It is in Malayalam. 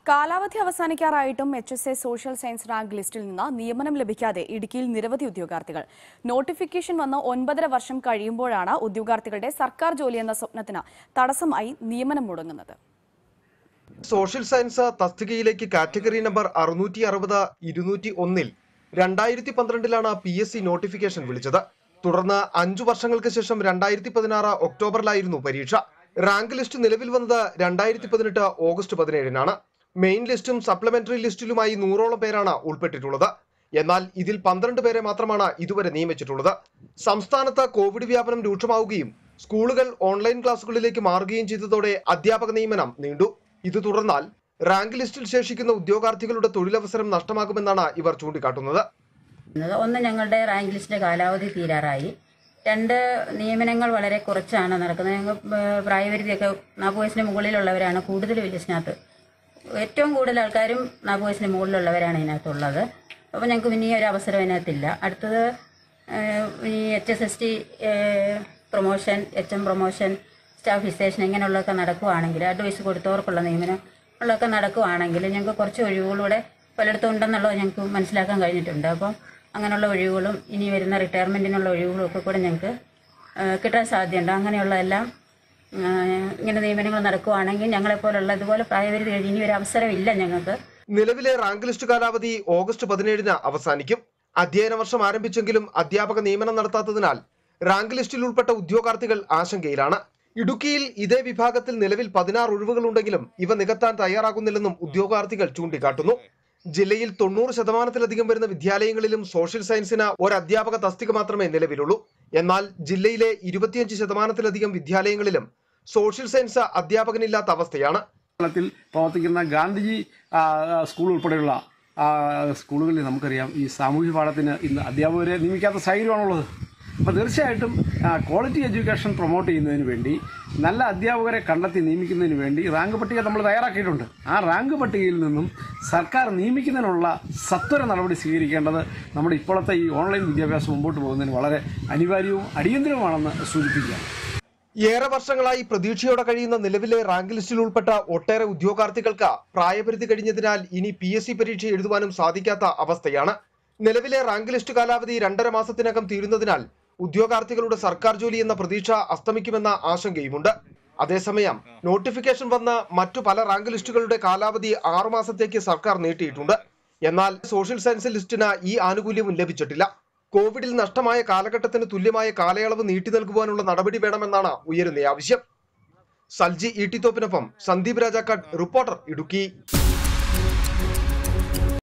കാലാവധി അവസാനിക്കാറായിട്ടും H S A social science rank ലിസ്റ്റിൽ നിന്ന് നിയമനം ലഭിക്കാതെ ഇടുക്കിയിൽ നിരവധി ഉദ്യോഗാർത്ഥികൾ നോട്ടിഫിക്കേഷൻ വന്ന് ഒൻപതര വർഷം കഴിയുമ്പോഴാണ് ഉദ്യോഗാർത്ഥികളുടെ സർക്കാർ ജോലി എന്ന സ്വപ്നത്തിന് തടസ്സമായി നിയമനം മുടങ്ങുന്നത് സോഷ്യൽ സയൻസ് തസ്തികയിലേക്ക് കാറ്റഗറി നമ്പർ അറുന്നൂറ്റി അറുപത് ഇരുന്നൂറ്റി ഒന്നിൽ രണ്ടായിരത്തി പന്ത്രണ്ടിലാണ് പി എസ് സി നോട്ടിഫിക്കേഷൻ വിളിച്ചത് തുടർന്ന് അഞ്ചു വർഷങ്ങൾക്ക് ശേഷം രണ്ടായിരത്തി പതിനാറ് ഒക്ടോബറിലായിരുന്നു പരീക്ഷ റാങ്ക് ലിസ്റ്റ് നിലവിൽ വന്നത് രണ്ടായിരത്തി പതിനെട്ട് ഓഗസ്റ്റ് പതിനേഴിനാണ് മെയിൻ ലിസ്റ്റും സപ്ലിമെന്ററി ലിസ്റ്റിലുമായി നൂറോളം പേരാണ് ഉൾപ്പെട്ടിട്ടുള്ളത് എന്നാൽ ഇതിൽ പന്ത്രണ്ട് പേരെ മാത്രമാണ് ഇതുവരെ നിയമിച്ചിട്ടുള്ളത് സംസ്ഥാനത്ത് കോവിഡ് വ്യാപനം രൂക്ഷമാവുകയും സ്കൂളുകൾ ഓൺലൈൻ ക്ലാസുകളിലേക്ക് മാറുകയും ചെയ്തതോടെ അധ്യാപക നിയമനം നീണ്ടു ഇത് തുടർന്നാൽ റാങ്ക് ലിസ്റ്റിൽ ശേഷിക്കുന്ന ഉദ്യോഗാർത്ഥികളുടെ തൊഴിലവസരം നഷ്ടമാകുമെന്നാണ് ഇവർ ചൂണ്ടിക്കാട്ടുന്നത് എന്നത് ഒന്ന് ഞങ്ങളുടെ റാങ്ക് ലിസ്റ്റിന്റെ കാലാവധി തീരാറായി രണ്ട് നിയമനങ്ങൾ വളരെ കുറച്ചാണ് നടക്കുന്നത് ഞങ്ങൾ ഏഹ്, പ്രായപരിധിയൊക്കെ നാൽപ്പത് വയസ്സിന് മുകളിലുള്ളവരാണ് കൂടുതലും ലിസ്റ്റിനകത്ത് ഏറ്റവും കൂടുതൽ ആൾക്കാരും നാൽപ്പത് വയസ്സിന് മുകളിലുള്ളവരാണ് ഇതിനകത്തുള്ളത് അപ്പോൾ ഞങ്ങൾക്ക് ഇനി ഒരു അവസരം ഇതിനകത്തില്ല അടുത്തത് ഏഹ്, ഈ H S S T promotion H M promotion staff fixation ഇങ്ങനെയുള്ളതൊക്കെ നടക്കുവാണെങ്കിൽ അഡ്വൈസ് കൊടുത്തവർക്കുള്ള നിയമനം ഉള്ളതൊക്കെ നടക്കുവാണെങ്കിൽ ഞങ്ങൾക്ക് കുറച്ച് ഒഴിവുകളൂടെ പലയിടത്തും ഉണ്ടെന്നുള്ളത് ഞങ്ങൾക്ക് മനസ്സിലാക്കാൻ കഴിഞ്ഞിട്ടുണ്ട് അപ്പം അങ്ങനെയുള്ള ഒഴിവുകളും ഇനി വരുന്ന റിട്ടയർമെൻറ്റിനുള്ള ഒഴിവുകളും ഒക്കെ കൂടെ ഞങ്ങൾക്ക് ഏഹ്, കിട്ടാൻ സാധ്യതയുണ്ട് അങ്ങനെയുള്ളതെല്ലാം ഏഹ്, ഇങ്ങനെ നിയമനങ്ങൾ നടക്കുവാണെങ്കിൽ ഞങ്ങളെപ്പോലുള്ള ഇതുപോലെ പ്രായപരിധി കഴിഞ്ഞ് ഇനി ഒരു അവസരമില്ല ഞങ്ങൾക്ക് നിലവിലെ റാങ്ക് ലിസ്റ്റ് കാലാവധി ഓഗസ്റ്റ് പതിനേഴിന് അവസാനിക്കും അധ്യയന വർഷം ആരംഭിച്ചെങ്കിലും അധ്യാപക നിയമനം നടത്താത്തതിനാൽ റാങ്ക് ലിസ്റ്റിൽ ഉൾപ്പെട്ട ഉദ്യോഗാർത്ഥികൾ ആശങ്കയിലാണ് ഇടുക്കിയിൽ ഇതേ വിഭാഗത്തിൽ നിലവിൽ പതിനാറ് ഒഴിവുകളുണ്ടെങ്കിലും ഇവ നികത്താൻ തയ്യാറാകുന്നില്ലെന്നും ഉദ്യോഗാർത്ഥികൾ ചൂണ്ടിക്കാട്ടുന്നു ജില്ലയിൽ തൊണ്ണൂറ് ശതമാനത്തിലധികം വരുന്ന വിദ്യാലയങ്ങളിലും സോഷ്യൽ സയൻസിന് ഒരു അധ്യാപക തസ്തിക മാത്രമേ നിലവിലുള്ളൂ എന്നാൽ ജില്ലയിലെ ഇരുപത്തിയഞ്ച് ശതമാനത്തിലധികം വിദ്യാലയങ്ങളിലും സോഷ്യൽ സയൻസ് അധ്യാപകനില്ലാത്ത അവസ്ഥയാണ് കേരളത്തിൽ പ്രവർത്തിക്കുന്ന ഗാന്ധിജി ആ, സ്കൂൾ ഉൾപ്പെടെയുള്ള ആ, സ്കൂളുകളിൽ നമുക്കറിയാം ഈ സാമൂഹ്യ പാഠത്തിന് ഇന്ന് അധ്യാപകരെ നിയമിക്കാത്ത സാഹചര്യമാണുള്ളത് അപ്പോൾ തീർച്ചയായിട്ടും ആ, ക്വാളിറ്റി എഡ്യൂക്കേഷൻ പ്രൊമോട്ട് ചെയ്യുന്നതിന് വേണ്ടി നല്ല അധ്യാപകരെ കണ്ടെത്തി നിയമിക്കുന്നതിന് വേണ്ടി റാങ്ക് പട്ടിക നമ്മൾ തയ്യാറാക്കിയിട്ടുണ്ട് ആ റാങ്ക് പട്ടികയിൽ നിന്നും സർക്കാർ നിയമിക്കുന്നതിനുള്ള സത്വര നടപടി സ്വീകരിക്കേണ്ടത് നമ്മുടെ ഇപ്പോഴത്തെ ഈ ഓൺലൈൻ വിദ്യാഭ്യാസം മുമ്പോട്ട് പോകുന്നതിന് വളരെ അനിവാര്യവും അടിയന്തരവുമാണെന്ന് സൂചിപ്പിക്കുക ഏറെ വർഷങ്ങളായി പ്രതീക്ഷയോടെ കഴിയുന്ന നിലവിലെ റാങ്ക് ലിസ്റ്റിൽ ഉൾപ്പെട്ട ഒട്ടേറെ ഉദ്യോഗാർത്ഥികൾക്ക് പ്രായപരിധി കഴിഞ്ഞതിനാൽ ഇനി പി എസ് സി പരീക്ഷ എഴുതുവാനും സാധിക്കാത്ത അവസ്ഥയാണ് നിലവിലെ റാങ്ക് ലിസ്റ്റ് കാലാവധി രണ്ടര മാസത്തിനകം തീരുന്നതിനാൽ ഉദ്യോഗാർത്ഥികളുടെ സർക്കാർ ജോലി എന്ന പ്രതീക്ഷ അസ്തമിക്കുമെന്ന ആശങ്കയുമുണ്ട് അതേസമയം നോട്ടിഫിക്കേഷൻ വന്ന മറ്റു പല റാങ്ക് ലിസ്റ്റുകളുടെ കാലാവധി ആറു മാസത്തേക്ക് സർക്കാർ നീട്ടിയിട്ടുണ്ട് എന്നാൽ സോഷ്യൽ സയൻസ് ലിസ്റ്റിന് ഈ ആനുകൂല്യവും ലഭിച്ചിട്ടില്ല കോവിഡിൽ നഷ്ടമായ കാലഘട്ടത്തിന് തുല്യമായ കാലയളവ് നീട്ടി നൽകുവാനുള്ള നടപടി വേണമെന്നാണ് ഉയരുന്ന ആവശ്യം സൽജി ഈട്ടിത്തോപ്പിനൊപ്പം സന്ദീപ് രാജാക്കാട് റിപ്പോർട്ടർ ഇടുക്കി